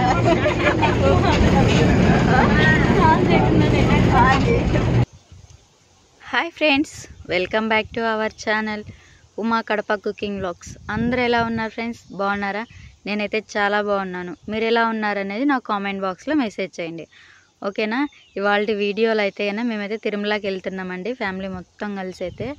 Hi friends welcome back to our channel Uma Kadapa cooking vlogs అందరు ఎలా ఉన్నారు ఫ్రెండ్స్ బాగున్నారా నేనైతే చాలా బాగున్నాను మీరు ఎలా ఉన్నారనేది నా కామెంట్ బాక్స్లో మెసేజ్ చేయండి ఓకేనా ఇవాళ వీడియోలు అయితే అయినా మేమైతే తిరుమలకి వెళ్తున్నామండి ఫ్యామిలీ మొత్తం కలిసి అయితే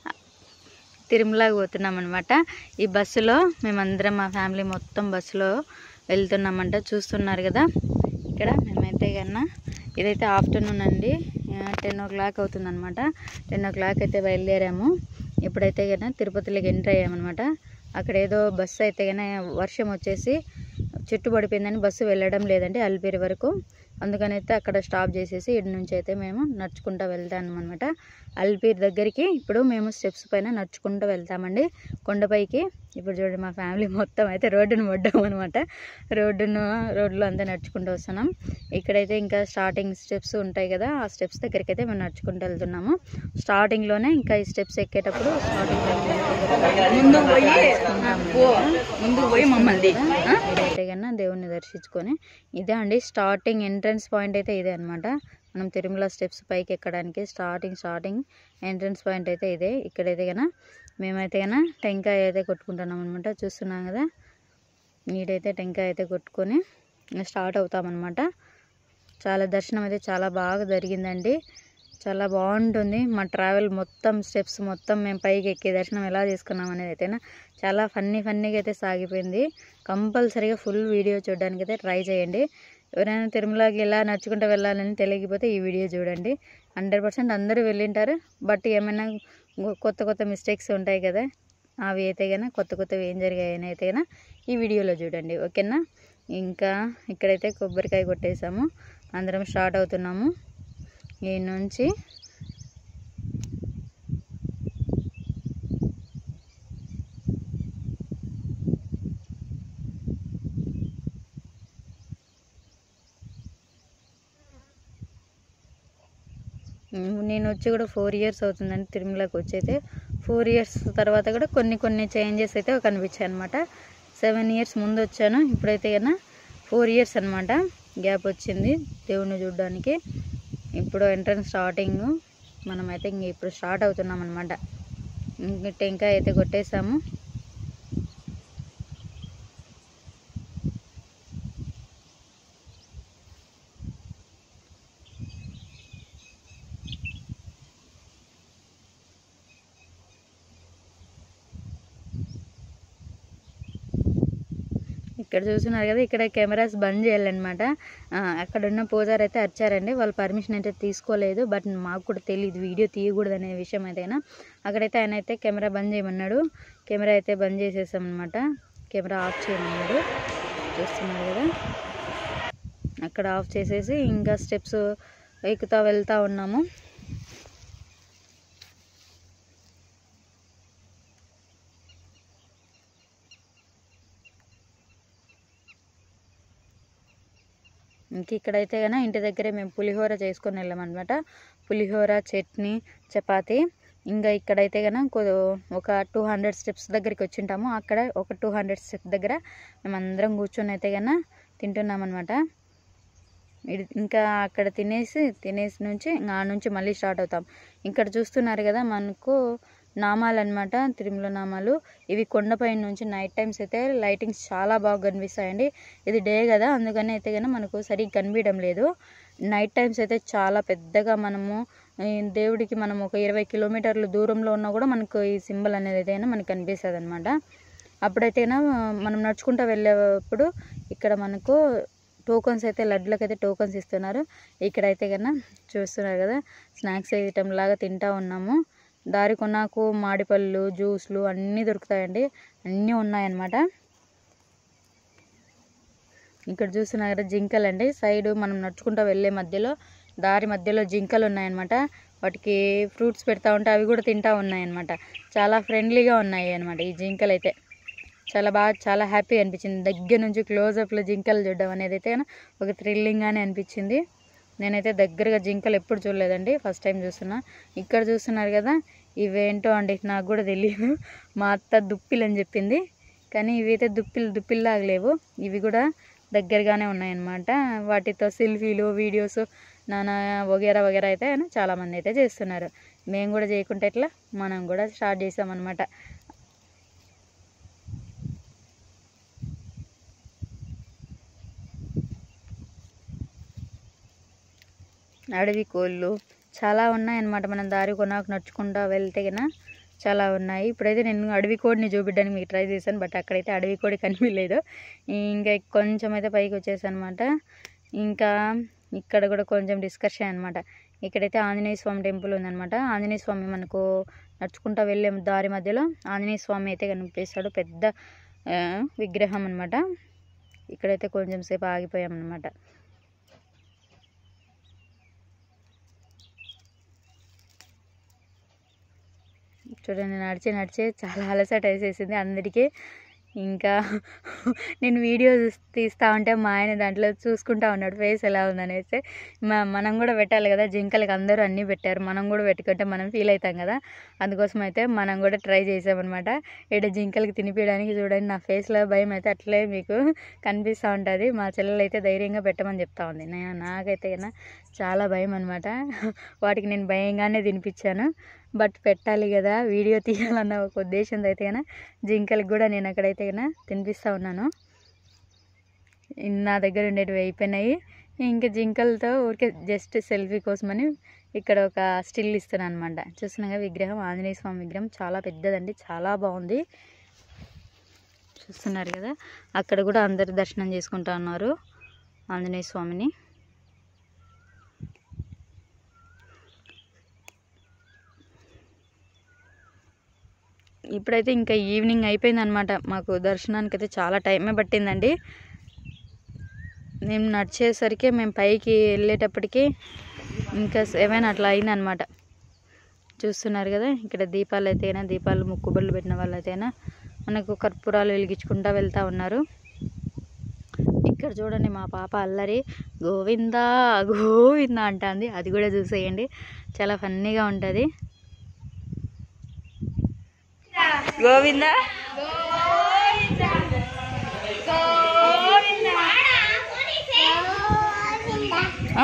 తిరుమలకి పోతున్నాం అనమాట ఈ బస్సులో మేమందరం మా ఫ్యామిలీ మొత్తం బస్సులో వెళ్తున్నామంట చూస్తున్నారు కదా ఇక్కడ మేమైతే కన్నా ఇదైతే ఆఫ్టర్నూన్ అండి టెన్ ఓ క్లాక్ అవుతుందన్నమాట టెన్ ఓ క్లాక్ అయితే బయలుదేరాము ఇప్పుడైతే కన్నా తిరుపతిలోకి ఎంటర్ అయ్యామన్నమాట అక్కడ ఏదో బస్సు అయితే కన్నా వర్షం వచ్చేసి చెట్టు పడిపోయిందని బస్సు వెళ్ళడం లేదండి అల్పిరి వరకు అందుకని అయితే అక్కడ స్టాప్ చేసేసి ఇటు నుంచి అయితే మేము నడుచుకుంటూ వెళ్తాం అనమాట అల్పీర్ దగ్గరికి ఇప్పుడు మేము స్టెప్స్ పైన నడుచుకుంటూ వెళ్తామండి కొండపైకి ఇప్పుడు చూడండి మా ఫ్యామిలీ మొత్తం అయితే రోడ్డును పడ్డాం అనమాట రోడ్డును రోడ్లో అంతా నడుచుకుంటూ వస్తున్నాం ఇక్కడైతే ఇంకా స్టార్టింగ్ స్టెప్స్ ఉంటాయి కదా ఆ స్టెప్స్ దగ్గరికి అయితే మేము నడుచుకుంటూ వెళ్తున్నాము స్టార్టింగ్లోనే ఇంకా ఈ స్టెప్స్ ఎక్కేటప్పుడు ముందు పోయి పో ముందు పోయి మమ్మల్ని అయితే కన్నా దేవుణ్ణి దర్శించుకొని ఇదే అండి స్టార్టింగ్ ఎంట్రన్స్ పాయింట్ అయితే ఇదే అనమాట మనం తిరుమల స్టెప్స్ పైకి ఎక్కడానికి స్టార్టింగ్ స్టార్టింగ్ ఎంట్రన్స్ పాయింట్ అయితే ఇదే ఇక్కడైతే కన్నా మేమైతే కన్నా టెంకాయ అయితే కొట్టుకుంటున్నాం అనమాట చూస్తున్నాం కదా నీడైతే టెంకాయ అయితే కొట్టుకొని స్టార్ట్ అవుతామన్నమాట చాలా దర్శనం అయితే చాలా బాగా జరిగిందండి చాలా బాగుంటుంది మా ట్రావెల్ మొత్తం స్టెప్స్ మొత్తం మేము పైకి ఎక్కే దర్శనం ఎలా చేసుకున్నాం అనేది అయితేనా చాలా ఫన్నీ ఫన్నీగా అయితే సాగిపోయింది కంపల్సరీగా ఫుల్ వీడియో చూడడానికి అయితే ట్రై చేయండి ఎవరైనా తిరుమలకి ఎలా నడుచుకుంటూ వెళ్ళాలని తెలియకపోతే ఈ వీడియో చూడండి హండ్రెడ్ పర్సెంట్ అందరూ వెళ్ళింటారు బట్ ఏమైనా కొ- కొత్త కొత్త మిస్టేక్స్ ఉంటాయి కదా అవి అయితే కన్నా కొత్త కొత్తవి ఏం జరిగాయని అయితే కన్నా ఈ వీడియోలో చూడండి ఓకేనా ఇంకా ఇక్కడైతే కొబ్బరికాయ కొట్టేసాము అందరం స్టార్ట్ అవుతున్నాము ఈ నుంచి ఉమ్, నేను వచ్చి కూడా ఫోర్ ఇయర్స్ అవుతుందండి తిరుమలకి వచ్చి అయితే ఫోర్ ఇయర్స్ తర్వాత కూడా కొన్ని కొన్ని చేంజెస్ అయితే కనిపించాయి అనమాట సెవెన్ ఇయర్స్ ముందు వచ్చాను ఇప్పుడైతే కన్నా ఫోర్ ఇయర్స్ అనమాట గ్యాప్ వచ్చింది దేవుణ్ణి చూడడానికి ఇప్పుడు ఎంట్రన్స్ స్టార్టింగ్ మనమైతే ఇంక ఇప్పుడు స్టార్ట్ అవుతున్నాం అనమాట ఇంక టెంకాయ అయితే కొట్టేసాము ఇక్కడ చూస్తున్నారు కదా ఇక్కడ కెమెరాస్ బంద్ చేయాలన్నమాట ఆ, అక్కడ ఉన్న పూజారి అయితే వచ్చారండి వాళ్ళు పర్మిషన్ అయితే తీసుకోలేదు బట్ మాకు కూడా తెలియదు వీడియో తీయకూడదు అనే విషయం అయితేనా అక్కడైతే ఆయన అయితే కెమెరా బంద్ చేయమన్నాడు కెమెరా అయితే బంద్ చేసేసాం అనమాట కెమెరా ఆఫ్ చేయమన్నాడు చూస్తున్నారు కదా అక్కడ ఆఫ్ చేసేసి ఇంకా స్టెప్స్ ఎక్కుతా వెళ్తా ఉన్నాము ఇంక ఇక్కడైతే కన్నా ఇంటి దగ్గరే మేము పులిహోర చేసుకొని వెళ్ళామన్నమాట పులిహోర చట్నీ చపాతి ఇంకా ఇక్కడైతే కన్నా ఒక టూ హండ్రెడ్ స్టెప్స్ దగ్గరికి వచ్చింటాము అక్కడ ఒక టూ హండ్రెడ్ స్టెప్స్ దగ్గర మేమందరం కూర్చొని అయితే కన్నా తింటున్నాం అనమాట ఇంకా అక్కడ తినేసి తినేసి నుంచి ఇంకా ఆ నుంచి మళ్ళీ స్టార్ట్ అవుతాం ఇక్కడ చూస్తున్నారు కదా మనకు నామాలు అనమాట తిరుమల నామాలు ఇవి కొండపై నుంచి నైట్ టైమ్స్ అయితే లైటింగ్స్ చాలా బాగా కనిపిస్తాయండి ఇది డే కదా అందుకని అయితే కన్నా మనకు సరిగ్గా కనిపించడం లేదు నైట్ టైమ్స్ అయితే చాలా పెద్దగా మనము ఈ దేవుడికి మనం ఒక ఇరవై కిలోమీటర్ల దూరంలో ఉన్నా కూడా మనకు ఈ సింబల్ అనేది అయితే మనకు కనిపిస్తుంది అనమాట అప్పుడైతేనా మనం నడుచుకుంటూ వెళ్ళేటప్పుడు ఇక్కడ మనకు టోకన్స్ అయితే లడ్లకి అయితే టోకన్స్ ఇస్తున్నారు ఇక్కడైతే కన్నా చూస్తున్నారు కదా స్నాక్స్ ఐటమ్ లాగా తింటా ఉన్నాము దారి కొన్నాకు మాడిపళ్ళు జ్యూస్లు అన్నీ దొరుకుతాయండి అన్నీ ఉన్నాయన్నమాట ఇక్కడ చూస్తున్నారు కదా జింకలు అండి సైడ్ మనం నడుచుకుంటూ వెళ్ళే మధ్యలో దారి మధ్యలో జింకలు ఉన్నాయన్నమాట వాటికి ఫ్రూట్స్ పెడతా ఉంటే అవి కూడా తింటా ఉన్నాయన్నమాట చాలా ఫ్రెండ్లీగా ఉన్నాయి అన్నమాట ఈ జింకలు అయితే చాలా బాగా చాలా హ్యాపీ అనిపించింది దగ్గర నుంచి క్లోజప్లో జింకలు చూడడం అనేది అయితే ఒక థ్రిల్లింగ్గానే అనిపించింది నేనైతే దగ్గరగా జింకలు ఎప్పుడు చూడలేదండి ఫస్ట్ టైం చూస్తున్నా ఇక్కడ చూస్తున్నారు కదా ఇవేంటో అండి నాకు కూడా తెలియదు మా అత్త దుప్పిలు అని చెప్పింది కానీ ఇవి అయితే దుప్పిలు దుప్పిల్లాగా లేవు ఇవి కూడా దగ్గరగానే ఉన్నాయన్నమాట వాటితో సెల్ఫీలు వీడియోస్ నానా వగేరా వగేరా అయితే చాలామంది అయితే చేస్తున్నారు మేము కూడా చేయకుంటే ఎట్లా మనం కూడా స్టార్ట్ చేసామన్నమాట అడవి కోళ్ళు చాలా ఉన్నాయన్నమాట మనం దారి కొనాకు నడుచుకుంటూ వెళ్తే కన్నా చాలా ఉన్నాయి ఇప్పుడైతే నేను అడవి కోడిని చూపించడానికి మీకు ట్రై చేశాను బట్ అక్కడైతే అడవి కోడి కనిపించలేదు ఇంకా కొంచెం అయితే పైకి వచ్చేసాను అనమాట ఇంకా ఇక్కడ కూడా కొంచెం డిస్కషన్ అనమాట ఇక్కడైతే ఆంజనేయ స్వామి టెంపుల్ ఉందన్నమాట ఆంజనేయ స్వామి మనకు నడుచుకుంటూ వెళ్ళే దారి మధ్యలో ఆంజనేయ స్వామి అయితే కనిపిస్తాడు పెద్ద ఆ, విగ్రహం అనమాట ఇక్కడైతే కొంచెం సేపు ఆగిపోయాం అనమాట చూడండి నడిచి నడిచి చాలా అలసట వేసేసింది అందరికీ ఇంకా నేను వీడియో తీస్తా ఉంటే మా ఆయన దాంట్లో చూసుకుంటా ఉన్నాడు ఫేస్ ఎలా ఉందనేసి మా మనం కూడా పెట్టాలి కదా జింకలకి అందరూ అన్నీ పెట్టారు మనం కూడా పెట్టుకుంటే మనం ఫీల్ అవుతాం కదా అందుకోసం అయితే మనం కూడా ట్రై చేసామన్నమాట ఇక్కడ జింకలకి తినిపించడానికి చూడండి నా ఫేస్లో భయం అయితే అట్లే మీకు కనిపిస్తూ ఉంటుంది మా చెల్లెలు అయితే ధైర్యంగా పెట్టమని చెప్తా ఉంది నేను నాకైతే కన్నా చాలా భయం అనమాట వాటికి నేను భయంగానే తినిపించాను బట్ పెట్టాలి కదా వీడియో తీయాలన్న ఒక ఉద్దేశంతో అయితే కన్నా జింకలకి కూడా నేను అక్కడైతే కన్నా తినిపిస్తూ ఉన్నాను నా దగ్గర ఉండేటివి అయిపోయినాయి ఇంకా జింకలతో ఊరికే జస్ట్ సెల్ఫీ కోసమని ఇక్కడ ఒక స్టిల్ ఇస్తున్నాను అనమాట చూస్తున్నాగా విగ్రహం ఆంజనేయ స్వామి విగ్రహం చాలా పెద్దదండి చాలా బాగుంది చూస్తున్నారు కదా అక్కడ కూడా అందరు దర్శనం చేసుకుంటా ఉన్నారు ఆంజనేయ స్వామిని ఇప్పుడైతే ఇంకా ఈవినింగ్ అయిపోయింది అనమాట మాకు దర్శనానికి అయితే చాలా టైమే పట్టిందండి మేము నడిచేసరికి మేము పైకి వెళ్ళేటప్పటికి ఇంకా సెవెన్ అట్లా అయిందనమాట చూస్తున్నారు కదా ఇక్కడ దీపాలు అయితేనా దీపాలు ముక్కుబళ్ళు పెట్టిన వాళ్ళైతేనా మనకు కర్పూరాలు వెలిగించుకుంటా వెళ్తూ ఉన్నారు ఇక్కడ చూడండి మా పాప అల్లరి గోవిందా గోవిందా అంటుంది అది కూడా చూసేయండి చాలా ఫన్నీగా ఉంటుంది గోవిందా ఆ.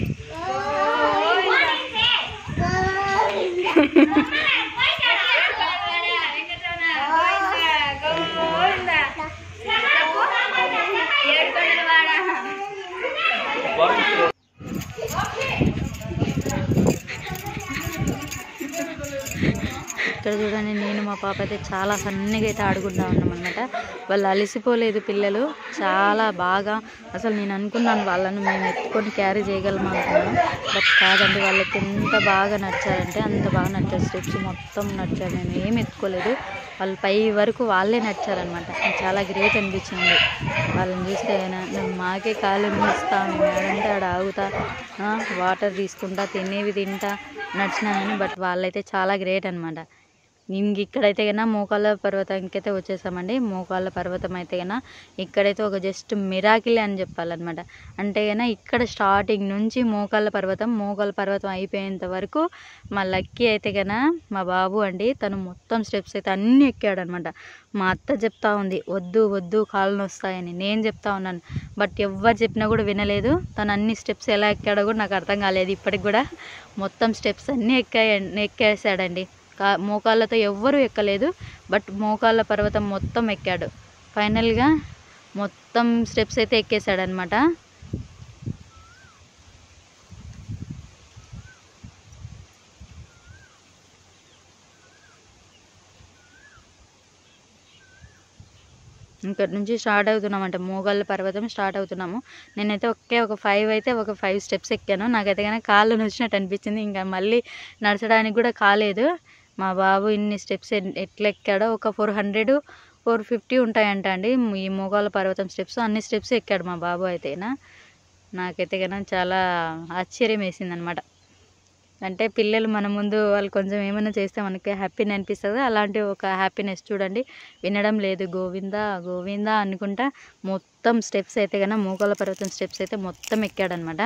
ఇక్కడ చూడండి నేను మా పాప అయితే చాలా ఫన్నీగా అయితే ఆడుకుంటా ఉన్నాం అనమాట వాళ్ళు అలసిపోలేదు పిల్లలు చాలా బాగా అసలు నేను అనుకున్నాను వాళ్ళను మేము ఎత్తుకొని క్యారీ చేయగలం అనుకున్నాను బట్ కాదండి వాళ్ళకి ఎంత బాగా నచ్చారంటే అంత బాగా నచ్చారు స్టెప్స్ మొత్తం నచ్చారు మేము ఏం ఎత్తుకోలేదు వాళ్ళు పై వరకు వాళ్ళే నచ్చారనమాట నాకు చాలా గ్రేట్ అనిపించింది వాళ్ళని చూస్తే నా- నా- మాకే కాళ్ళు మూస్తా మేము ఆడంటే ఆడ ఆగుతా ఆ, వాటర్ తీసుకుంటా తినేవి తింటా నడిచినా కానీ బట్ వాళ్ళైతే చాలా గ్రేట్ అనమాట ఇంక ఇక్కడైతే కన్నా మోకాళ్ళ పర్వతానికి అయితే వచ్చేసామండి మోకాళ్ళ పర్వతం అయితే కన్నా ఇక్కడైతే ఒక జస్ట్ మిరాకిలే అని చెప్పాలన్నమాట అంటే కన్నా ఇక్కడ స్టార్టింగ్ నుంచి మోకాళ్ళ పర్వతం మోకాళ్ళ పర్వతం అయిపోయేంత వరకు మా లక్కీ అయితే కన్నా మా బాబు అండి తను మొత్తం స్టెప్స్ అయితే అన్నీ ఎక్కాడు అనమాట మా అత్త చెప్తా ఉంది వద్దు వద్దు కాళ్ళు నొస్తాయని నేను చెప్తా ఉన్నాను బట్ ఎవ్వరు చెప్పినా కూడా వినలేదు తను అన్ని స్టెప్స్ ఎలా ఎక్కాడో కూడా నాకు అర్థం కాలేదు ఇప్పటికి కూడా మొత్తం స్టెప్స్ అన్నీ ఎక్కాయ ఎక్కేసాడండి కా మోకాళ్ళతో ఎవ్వరూ ఎక్కలేదు బట్ మోకాళ్ళ పర్వతం మొత్తం ఎక్కాడు ఫైనల్గా మొత్తం స్టెప్స్ అయితే ఎక్కేసాడనమాట ఇక్కడ నుంచి స్టార్ట్ అవుతున్నామంట మోగాళ్ళ పర్వతం స్టార్ట్ అవుతున్నాము నేనైతే ఒకే ఒక ఫైవ్ అయితే ఒక ఫైవ్ స్టెప్స్ ఎక్కాను నాకైతే కానీ కాళ్ళు నొచ్చినట్టు అనిపించింది ఇంకా మళ్ళీ నడచడానికి కూడా కాలేదు మా బాబు ఇన్ని స్టెప్స్ ఎట్లా ఎక్కాడో ఒక ఫోర్ హండ్రెడ్ ఫోర్ ఫిఫ్టీ ఉంటాయంట అండి ఈ మోగాళ్ళ పర్వతం స్టెప్స్ అన్ని స్టెప్స్ ఎక్కాడు మా బాబు అయితేనా నాకైతే కన్నా చాలా ఆశ్చర్యం వేసింది అనమాట అంటే పిల్లలు మన ముందు వాళ్ళు కొంచెం ఏమైనా చేస్తే మనకి హ్యాపీని అనిపిస్తుంది అలాంటి ఒక హ్యాపీనెస్ చూడండి వినడం లేదు గోవిందా గోవిందా అనుకుంటా మొత్తం స్టెప్స్ అయితే కన్నా మోకాల పర్వతం స్టెప్స్ అయితే మొత్తం ఎక్కాడనమాట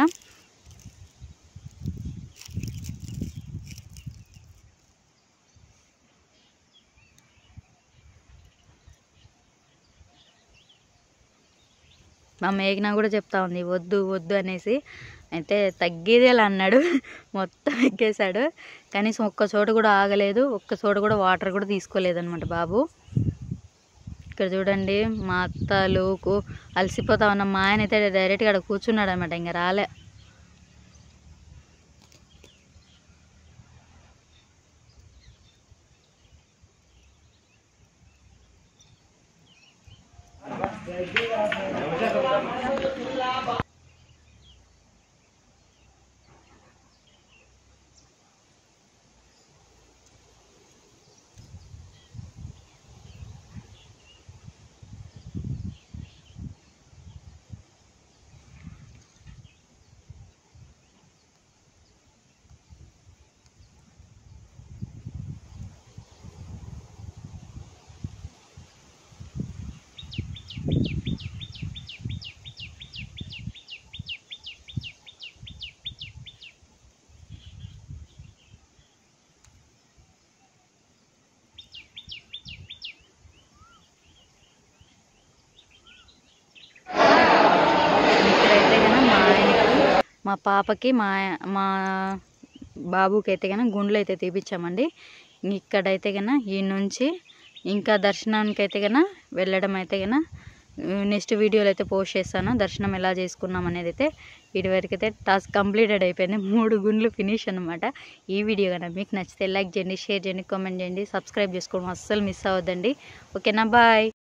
మా మేఘన కూడా చెప్తా ఉంది వద్దు వద్దు అనేసి అయితే తగ్గేదేలా అన్నాడు మొత్తం ఎక్కేశాడు కనీసం ఒక్క చోట కూడా ఆగలేదు ఒక్క చోట కూడా వాటర్ కూడా తీసుకోలేదు అనమాట బాబు ఇక్కడ చూడండి మా అత్తలు కు- అలసిపోతా ఉన్న మా ఆయన అయితే డైరెక్ట్గా అక్కడ కూర్చున్నాడు అనమాట ఇంకా రాలే ఇక్కడైతే కనుక మా ఆయనకి మా పాపకి మా మా బాబుకి అయితే కనుక గుండ్లు అయితే తీపిచ్చామండి ఇక్కడైతే కనుక ఈ నుంచి ఇంకా దర్శనానికి అయితే కనుక వెళ్ళడం అయితే కనుక నెక్స్ట్ వీడియోలో అయితే పోస్ట్ చేస్తాను దర్శనం ఎలా చేసుకున్నాం అనేది అయితే వీడి వరకు అయితే టాస్క్ కంప్లీటెడ్ అయిపోయింది మూడు గుండ్లు ఫినిష్ అనమాట ఈ వీడియో కనుక మీకు నచ్చితే లైక్ చేయండి షేర్ చేయండి కామెంట్ చేయండి సబ్స్క్రైబ్ చేసుకోవడం అస్సలు మిస్ అవ్వద్దండి ఓకేనా బాయ్